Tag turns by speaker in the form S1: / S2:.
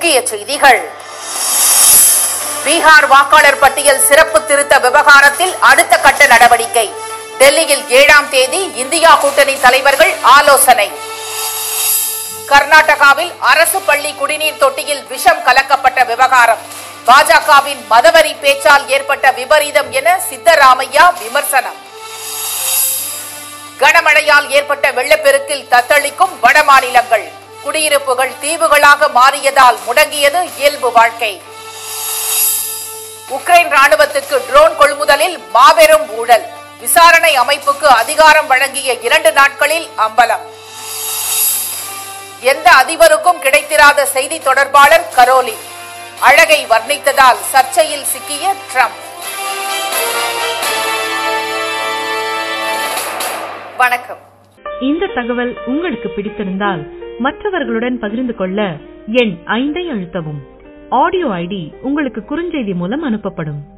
S1: முக்கிய செய்திகள் பீகார் வாக்காளர் பட்டியல் சிறப்பு திருத்த விவகாரத்தில் அடுத்த கட்ட நடவடிக்கை டெல்லியில் ஏழாம் தேதி இந்தியா கூட்டணி தலைவர்கள் ஆலோசனை கர்நாடகாவில் அரசு பள்ளி குடிநீர் தொட்டியில் விஷம் கலக்கப்பட்ட விவகாரம் பாஜகவின் மதவரி பேச்சால் ஏற்பட்ட விபரீதம் என சித்தராமையா விமர்சனம் கனமழையால் ஏற்பட்ட வெள்ளப்பெருக்கில் தத்தளிக்கும் வட மாநிலங்கள் குடியிருப்புகள் தீவுகளாக மாறியதால் முடங்கியது இயல்பு வாழ்க்கை உக்ரைன் ராணுவத்துக்கு ட்ரோன் கொள்முதலில் மாபெரும் ஊழல் விசாரணை அமைப்புக்கு அதிகாரம் வழங்கிய இரண்டு நாட்களில் அம்பலம் எந்த அதிபருக்கும் கிடைத்திராத செய்தி தொடர்பாளர் கரோலி அழகை வர்ணித்ததால் சர்ச்சையில் சிக்கிய ட்ரம்ப் வணக்கம்
S2: இந்த தகவல் உங்களுக்கு பிடித்திருந்தால் மற்றவர்களுடன் பகிர்ந்து கொள்ள எண் ஐந்தை அழுத்தவும் ஆடியோ ஐடி உங்களுக்கு குறுஞ்செய்தி மூலம் அனுப்பப்படும்